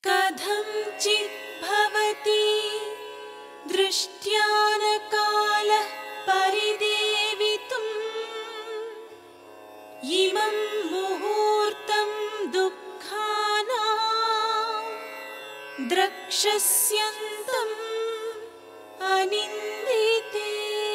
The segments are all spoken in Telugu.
कथञ्चित् भवति दृष्ट्यानकालः परिदेवितुम् इमं मुहूर्तं दुःखाना द्रक्षस्यन्तम् अनिन्दिते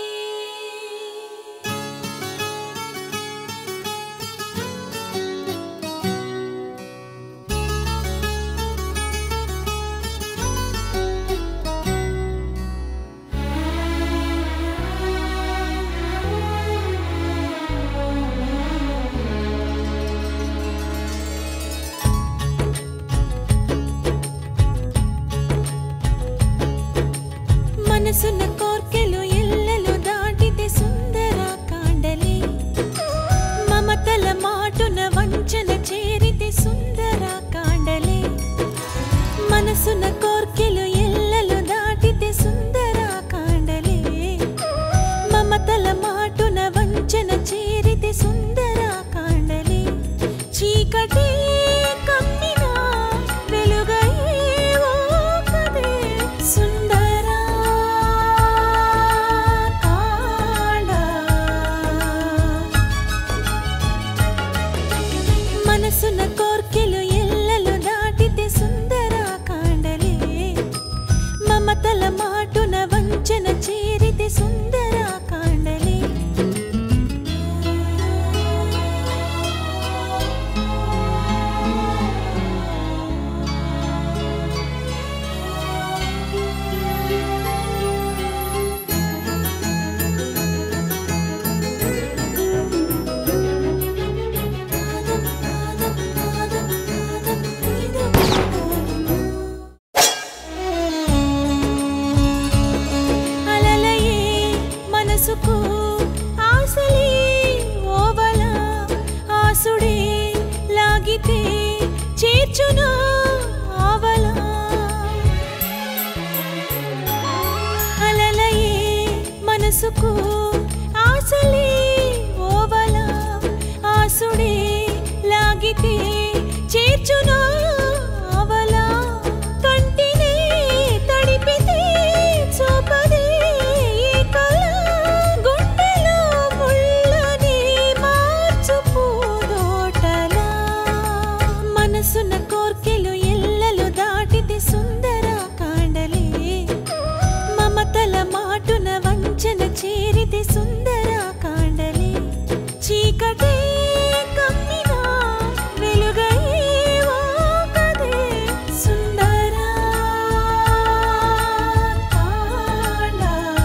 మనసున్న కోర్కెలు ఎల్లెలు దాటితే సుందర కాండలి మమతల మాటున వంచన చేరితే సుందర కాండలి మనసున్న కోర్కెలు ఎల్లెలు దాటితే సుందర కాండలి మమతల మాటున వంచన చేరితే సుందర కాండలి చీకటి కమ్మినా వెలుగై ఓకదే సుందర కాండ మనసున కోర్కెలు ఎల్లలు దాటితే సుందర కాండలే మమతల మాటున వంచన చేరితే సుందర కాండలే అలలయే మనసుకు ఆశలే ఓవల ఆసుడే లాగితే చేర్చును ఆవల అలలయే మనసుకు ఆశలే ఓవల ఆసుడే లాగితే చేర్చును ఆవల కంటినే తడిపితే చూపదే ఈ కళ గుండెలో ముళ్ళని మార్చు పూదోటలా మనసున కోర్కెలు ఎల్లలు దాటితే సుందర కాండలే మమతల మాటున వంచన చేరితే సుందర కాండలే చీకటే కమ్మినా వెలుగై ఓకదే సుందర కాండ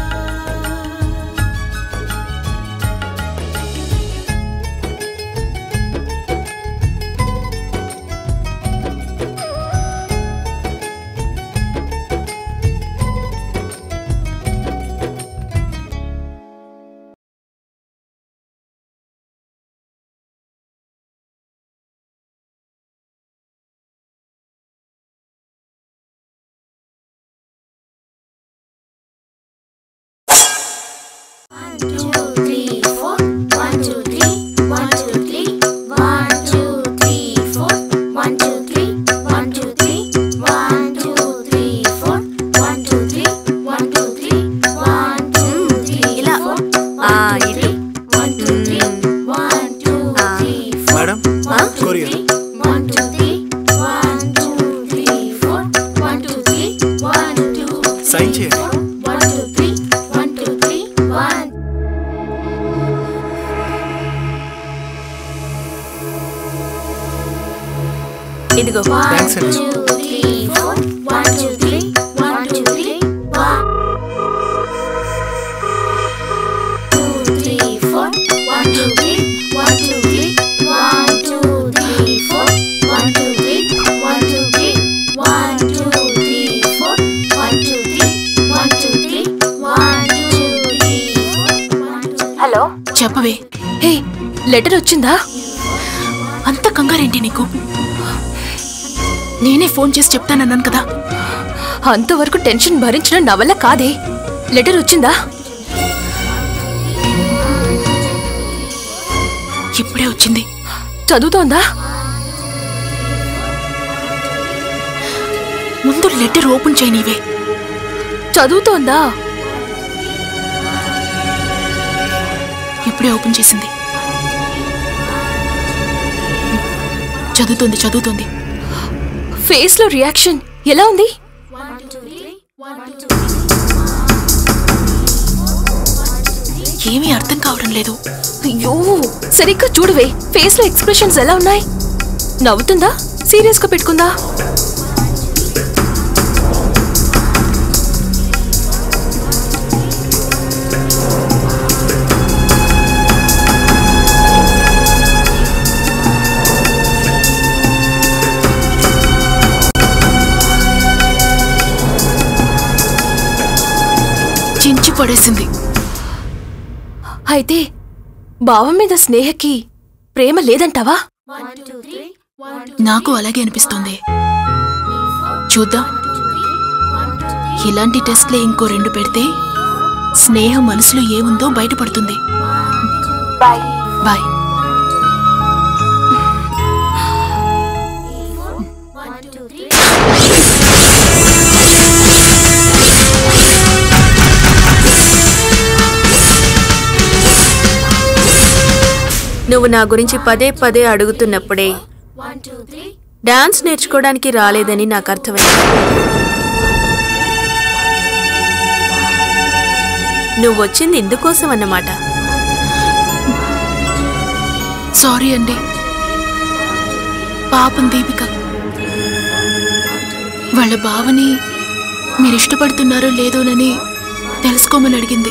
One, two, three, four. One, two, three. One, two, three. One, two, three, four. One, two, three. One, two, three. One, two, three, four. One, two, three. One, two, three. One, two, three, ఇలా. four. ఆ, One, two, ఇటు. three. One, two, three. One, two, ఆ. three, four. Madam One, two, courier three. One, two, three. One, two, three, four. One, two, three. One, two, sign three, చేయండి. four. One, two, three. One, two, three. One. ఇదిగో One, Thanks, Andy. two, three, four. One, two, three. One, two, three. One. Two, three, four. One, two, three. One, two, three. One, two, three, four. One, two, three. One, two, three. One, two, three, four. One, two, three. One, two, three. One, two, three, four. One, two, three. Hello చెప్పవే హే లెటర్ వచ్చిందా అంత కంగారేంటి నీకు నేనే ఫోన్ చేసి చెప్తానన్నాను కదా అంతవరకు టెన్షన్ భరించడం నా వల్ల కాదే లెటర్ వచ్చిందా ఇప్పుడే వచ్చింది చదువుతోందా ముందు లెటర్ ఓపెన్ చేయనివే చదువుతోందా ఇప్పుడే ఓపెన్ చేసింది చదువుతుంది చదువుతుంది ఫేస్ లో రియాక్షన్ ఎలా ఉంది ఏమీ అర్థం కావడం లేదు అయ్యో సరిగ్గా చూడవే ఫేస్ లో ఎక్స్ప్రెషన్స్ ఎలా ఉన్నాయి నవ్వుతుందా సీరియస్ గా పెట్టుకుందా చించి పడేసింది అయితే బావ మీద స్నేహకి ప్రేమ లేదంటావా నాకు అలాగే అనిపిస్తుంది చూద్దాం ఇలాంటి టెస్ట్లే ఇంకో రెండు పెడితే స్నేహం మనసులో ఏముందో బయటపడుతుంది బాయ్ నువ్వు నా గురించి పదే పదే అడుగుతున్నప్పుడే డాన్స్ నేర్చుకోవడానికి రాలేదని నాకు అర్థమైంది నువ్వు వచ్చింది ఇందుకోసం అన్నమాట సారీ అండి పాపం దీపిక వాళ్ళ బావని మీరు ఇష్టపడుతున్నారో లేదోనని తెలుసుకోమని అడిగింది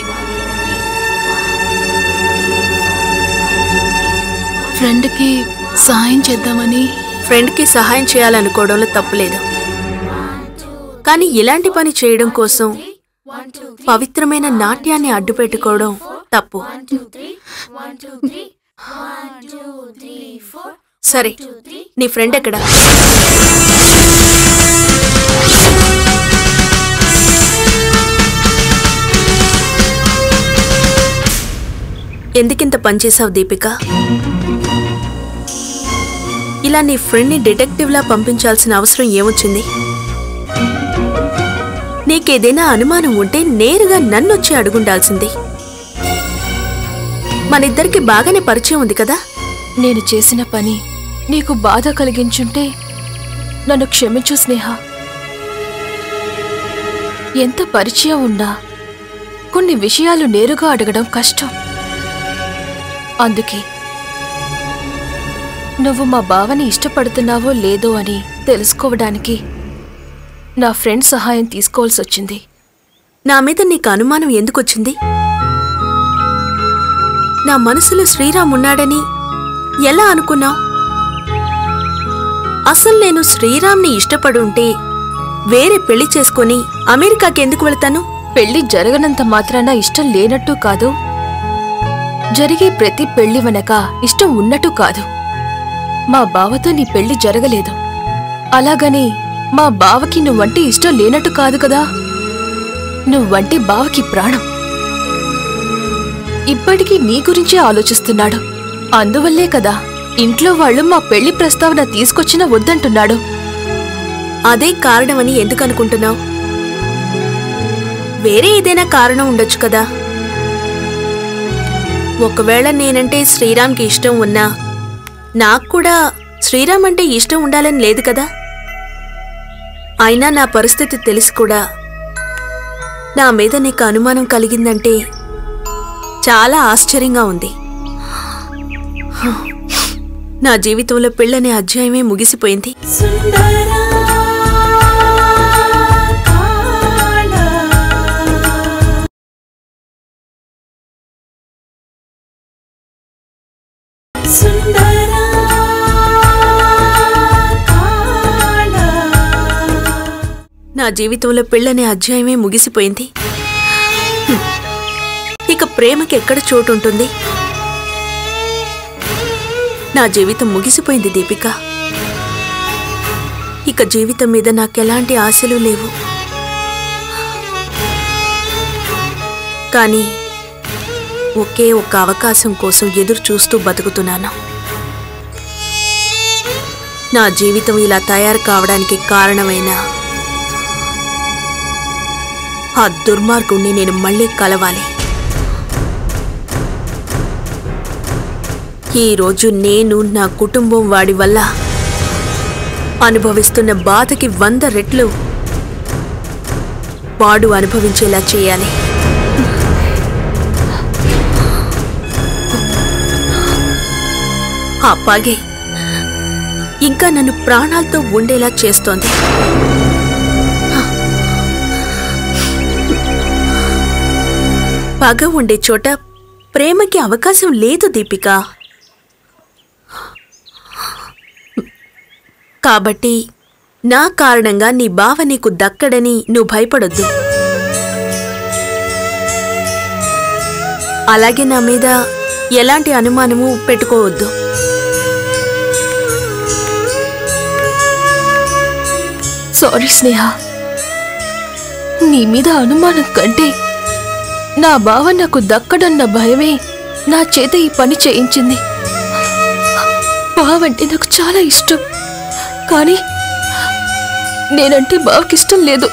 ఫ్రెండ్కి సహాయం చేద్దామని ఫ్రెండ్కి సహాయం చేయాలనుకోవడంలో తప్పులేదు కానీ ఇలాంటి పని చేయడం కోసం పవిత్రమైన నాట్యాన్ని అడ్డుపెట్టుకోవడం తప్పు సరే నీ ఫ్రెండ్ ఎక్కడా ఎందుకింత పనిచేసావు దీపిక ఇలా నీ ఫ్రెండ్ని డిటెక్టివ్లా పంపించాల్సిన అవసరం ఏమొచ్చింది నీకేదైనా అనుమానం ఉంటే నేరుగా నన్నొచ్చి అడుగుండాల్సింది మనిద్దరికి బాగానే పరిచయం ఉంది కదా నేను చేసిన పని నీకు బాధ కలిగించుంటే నన్ను క్షమించు స్నేహ ఎంత పరిచయం ఉన్నా కొన్ని విషయాలు నేరుగా అడగడం కష్టం అందుకే నువ్వు మా బావని ఇష్టపడుతున్నావో లేదో అని తెలుసుకోవడానికి నా ఫ్రెండ్ సహాయం తీసుకోవాల్సి వచ్చింది నా మీద నీకు అనుమానం ఎందుకొచ్చింది నా మనసులో శ్రీరామ్ ఉన్నాడని ఎలా అనుకున్నావు అసలు నేను శ్రీరామ్ని ఇష్టపడుంటే వేరే పెళ్లి చేసుకొని అమెరికాకి ఎందుకు వెళ్తాను పెళ్లి జరగనంత మాత్రాన ఇష్టం లేనట్టు కాదు జరిగే ప్రతి పెళ్లి వెనక ఇష్టం ఉన్నట్టు కాదు మా బావతో నీ పెళ్లి జరగలేదు అలాగని మా బావకి నువ్వంటే ఇష్టం లేనట్టు కాదు కదా నువ్వంటే బావకి ప్రాణం ఇప్పటికీ నీ గురించే ఆలోచిస్తున్నాడు అందువల్లే కదా ఇంట్లో వాళ్ళు మా పెళ్లి ప్రస్తావన తీసుకొచ్చినా వద్దంటున్నాడు అదే కారణమని ఎందుకు అనుకుంటున్నావు వేరే ఏదైనా కారణం ఉండొచ్చు కదా ఒకవేళ నేనంటే శ్రీరామ్కి ఇష్టం ఉన్నా నాకు కూడా శ్రీరామ్ అంటే ఇష్టం ఉండాలని లేదు కదా అయినా నా పరిస్థితి తెలిసి కూడా నా మీద నీకు అనుమానం కలిగిందంటే చాలా ఆశ్చర్యంగా ఉంది నా జీవితంలో పెళ్ళనే అధ్యాయమే ముగిసిపోయింది సుందరా కాళ సుందరా కాళ నా జీవితంలో పెళ్ళనే అధ్యాయమే ముగిసిపోయింది హ్మ్. ఇక ప్రేమకి ఎక్కడ చోటు ఉంటుంది నా జీవితం ముగిసిపోయింది దీపిక ఇక జీవితం మీద నాకెలాంటి ఆశలు లేవు కానీ ఒకే ఒక్క అవకాశం కోసం ఎదురు చూస్తూ బతుకుతున్నాను నా జీవితం ఇలా తయారు కావడానికి కారణమైన ఆ దుర్మార్గుణ్ణి నేను మళ్ళీ కలవాలి ఈరోజు నేను నా కుటుంబం వాడి వల్ల అనుభవిస్తున్న బాధకి వంద రెట్లు వాడు అనుభవించేలా చేయాలి ఆ పగే ఇంకా నన్ను ప్రాణాలతో ఉండేలా చేస్తోంది పగ ఉండే చోట ప్రేమకి అవకాశం లేదు దీపిక కాబట్టి నా కారణంగా నీ బావ నీకు దక్కడని నువ్వు భయపడొద్దు అలాగే నా మీద ఎలాంటి అనుమానము పెట్టుకోవద్దు సారీ స్నేహ నీ మీద అనుమానం కంటే నా బావ నాకు దక్కడన్న భయమే నా చేత ఈ పని చేయించింది బావంటే నాకు చాలా ఇష్టం కానీ నేనంటే బావకి ఇష్టం లేదు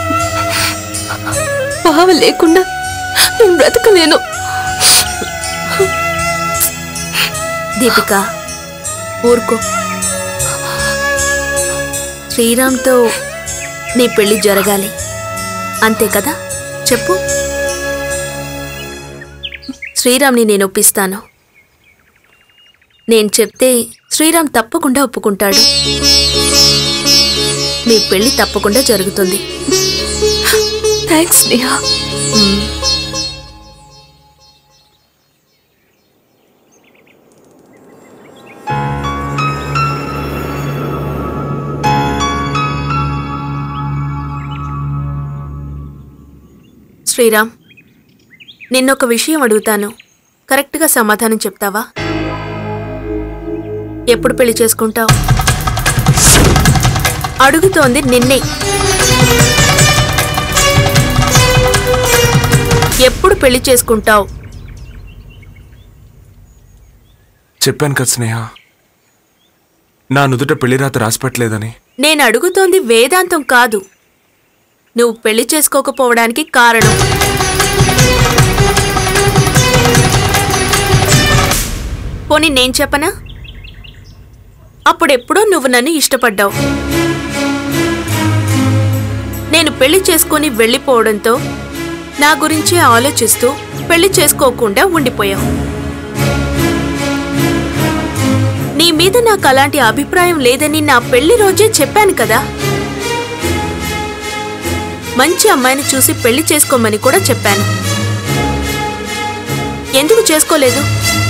బావ లేకుండా నేను బ్రతకలేను దీపిక ఊరుకో శ్రీరామ్తో నీ పెళ్లి జరగాలి అంతే కదా చెప్పు శ్రీరామ్ని నేను ఒప్పిస్తాను నేను చెప్తే శ్రీరామ్ తప్పకుండా ఒప్పుకుంటాడు మీ పెళ్లి తప్పకుండా జరుగుతుంది థ్యాంక్స్ స్నేహ శ్రీరామ్ నిన్నొక విషయం అడుగుతాను కరెక్ట్గా సమాధానం చెప్తావా ఎప్పుడు పెళ్లి చేసుకుంటావు అడుగుతోంది నిన్నే ఎప్పుడు పెళ్లి చేసుకుంటావు చెప్పాను కదా స్నేహ నా నుదుట పెళ్లిరాత రాసిపెట్టలేదని నేను అడుగుతోంది వేదాంతం కాదు నువ్వు పెళ్లి చేసుకోకపోవడానికి కారణం పోనీ నేను చెప్పనా అప్పుడెప్పుడో నువ్వు నన్ను ఇష్టపడ్డావు నేను పెళ్లి చేసుకొని వెళ్ళిపోవడంతో నా గురించే ఆలోచిస్తూ పెళ్లి చేసుకోకుండా ఉండిపోయావు నీ మీద నాకు అలాంటి అభిప్రాయం లేదని నా పెళ్లి రోజే చెప్పాను కదా మంచి అమ్మాయిని చూసి పెళ్లి చేసుకోమని కూడా చెప్పాను ఎందుకు చేసుకోలేదు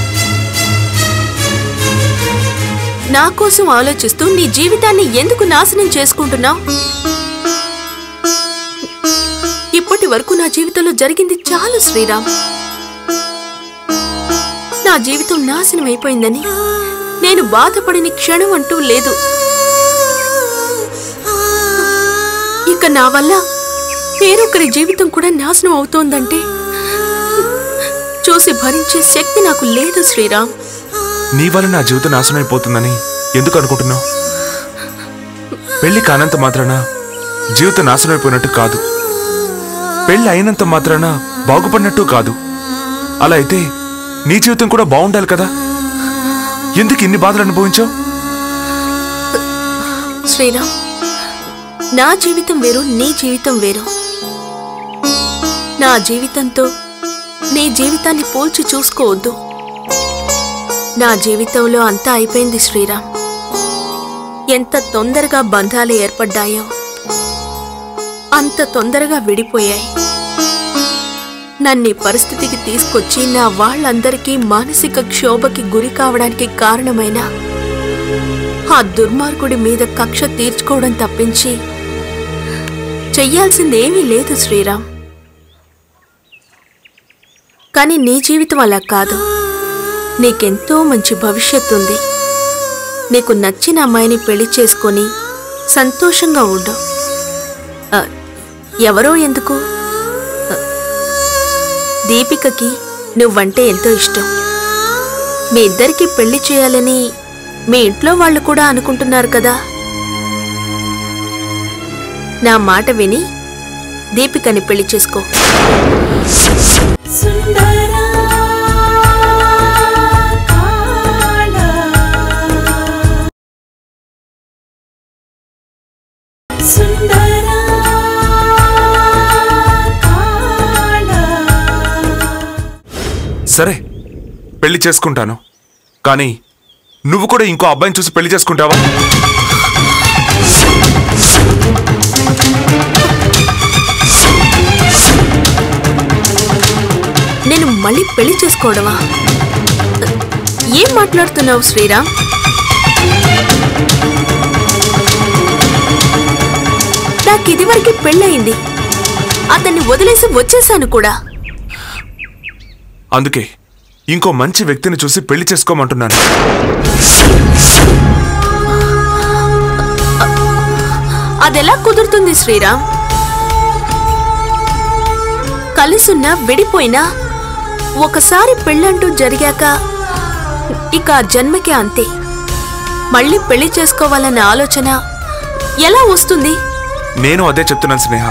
నా కోసం ఆలోచిస్తూ నీ జీవితాన్ని ఎందుకు నాశనం చేసుకుంటున్నావు ఇప్పటి వరకు నా జీవితంలో జరిగింది చాలు శ్రీరామ్ నా జీవితం నాశనం అయిపోయిందని నేను బాధపడిన క్షణం అంటూ లేదు ఇక నా వల్ల వేరొకరి జీవితం కూడా నాశనం అవుతోందంటే చూసి భరించే శక్తి నాకు లేదు శ్రీరామ్ నీ వల్ల నా జీవితం నాశనం అయిపోతుందని ఎందుకు అనుకుంటున్నావు పెళ్లి కానంత మాత్రాన జీవితం నాశనం అయిపోయినట్టు కాదు పెళ్లి అయినంత మాత్రాన బాగుపడినట్టు కాదు అలా అయితే నీ జీవితం కూడా బాగుండాలి కదా ఎందుకు ఇన్ని బాధలు అనుభవించావు శ్రీరామ్ నా జీవితం వేరు నీ జీవితం వేరు నా జీవితంతో నీ జీవితాన్ని పోల్చి చూసుకోవద్దు నా జీవితంలో అంతా అయిపోయింది శ్రీరామ్ ఎంత తొందరగా బంధాలు ఏర్పడ్డాయో అంత తొందరగా విడిపోయాయి నన్ను ఈ పరిస్థితికి తీసుకొచ్చి నా వాళ్ళందరికీ మానసిక క్షోభకి గురి కావడానికి కారణమైన ఆ దుర్మార్గుడి మీద కక్ష తీర్చుకోవడం తప్పించి చెయ్యాల్సిందేమీ లేదు శ్రీరామ్ కానీ నీ జీవితం అలా కాదు నీకెంతో మంచి భవిష్యత్తు ఉంది నీకు నచ్చిన అమ్మాయిని పెళ్లి చేసుకొని సంతోషంగా ఉండు ఆ, ఎవరో ఎందుకు ఆ, దీపికకి నువ్వంటే ఎంతో ఇష్టం మీ ఇద్దరికి పెళ్లి చేయాలని మీ ఇంట్లో వాళ్ళు కూడా అనుకుంటున్నారు కదా నా మాట విని దీపికని పెళ్లి చేసుకో సుందర కాండ సుందర కాండ సరే పెళ్లి చేసుకుంటాను కానీ నువ్వు కూడా ఇంకో అబ్బాయిని చూసి పెళ్లి చేసుకుంటావా నేను మళ్ళీ పెళ్లి చేసుకోవడమా ఏం మాట్లాడుతున్నావు శ్రీరామ్ నాకు ఇదివరకు పెళ్ళయింది అతన్ని వదిలేసి వచ్చేసాను కూడా అందుకే ఇంకో మంచి వ్యక్తిని చూసి పెళ్లి చేసుకోమంటున్నాను అదెలా కుదురుతుంది శ్రీరామ్ కలిసున్నా విడిపోయినా ఒకసారి పెళ్ళంటూ జరిగాక ఇక ఆ జన్మకి అంతే మళ్ళీ పెళ్లి చేసుకోవాలన్న ఆలోచన ఎలా వస్తుంది నేను అదే చెప్తున్నాను స్నేహ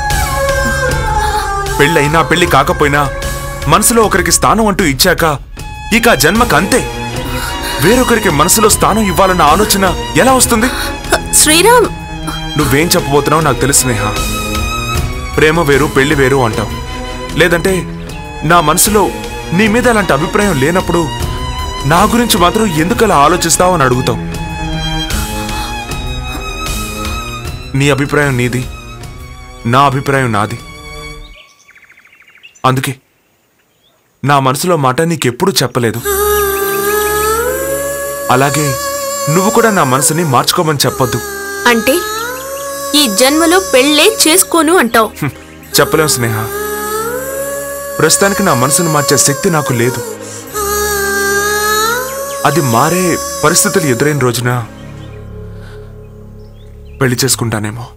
పెళ్ళైనా పెళ్లి కాకపోయినా మనసులో ఒకరికి స్థానం అంటూ ఇచ్చాక ఇక ఆ జన్మకు అంతే వేరొకరికి మనసులో స్థానం ఇవ్వాలన్న ఆలోచన ఎలా వస్తుంది శ్రీరామ్ నువ్వేం చెప్పబోతున్నావు నాకు తెలుసు స్నేహ ప్రేమ వేరు పెళ్లి వేరు అంటావు లేదంటే నా మనసులో నీ మీద అలాంటి అభిప్రాయం లేనప్పుడు నా గురించి మాత్రం ఎందుకు అలా ఆలోచిస్తావు అని అడుగుతావు నీ అభిప్రాయం నీది నా అభిప్రాయం నాది అందుకే నా మనసులో మాట నీకెప్పుడు చెప్పలేదు అలాగే నువ్వు కూడా నా మనసుని మార్చుకోమని చెప్పొద్దు అంటే ఈ జన్మలో పెళ్ళే చేసుకోను అంటావు హ్మ్, చెప్పలేం స్నేహ ప్రస్తుతానికి నా మనసును మార్చే శక్తి నాకు లేదు అది మారే పరిస్థితులు ఎదురైన రోజున పెళ్లి చేసుకుంటానేమో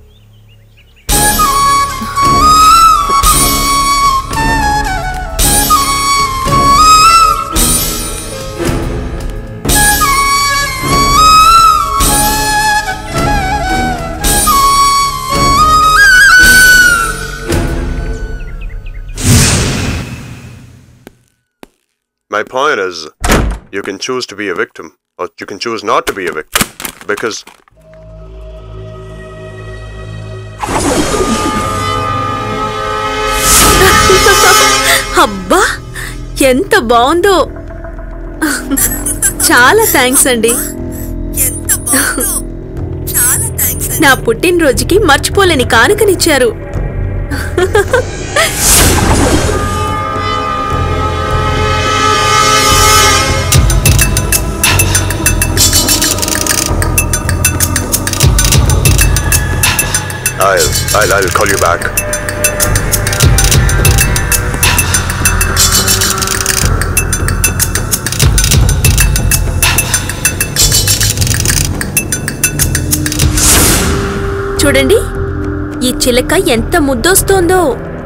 My point is, you can choose to be a victim, or you can choose not to be a victim. Because అబ్బా ఎంత బాగుందో చాలా థ్యాంక్స్ అండి నా పుట్టినరోజుకి మర్చిపోలేని కానుకనిచ్చారు I'll, I'll, I'll call you back. చూడండి ఈ చిలక ఎంత ముద్దొస్తోందో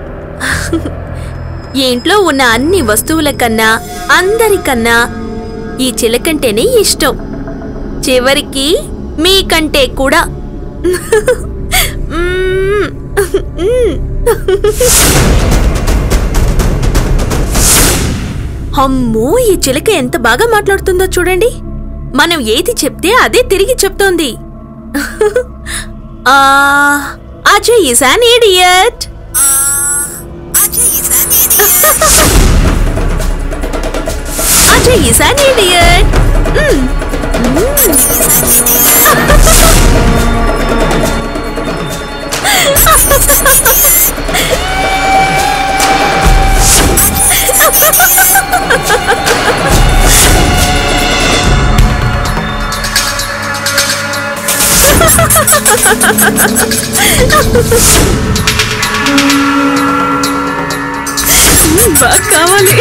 ఈ ఇంట్లో ఉన్న అన్ని వస్తువుల కన్నా అందరికన్నా ఈ చిలకంటేనే ఇష్టం చివరికి మీకంటే కూడా మ్మ్. అమ్మో ఈ చిలక ఎంత బాగా మాట్లాడుతుందో చూడండి మనం ఏది చెప్తే అదే తిరిగి చెప్తోంది ఆ Ajay is an idiot Ajay is an idiot బాగా కావాలి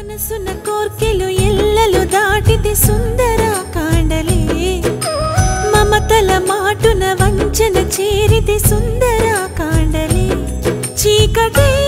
మనసున కోర్కెలు ఎల్లలు దాటితే సుందర కాండలే మమతల మాటున వంచన చేరితే సుందర కాండలే చీకటే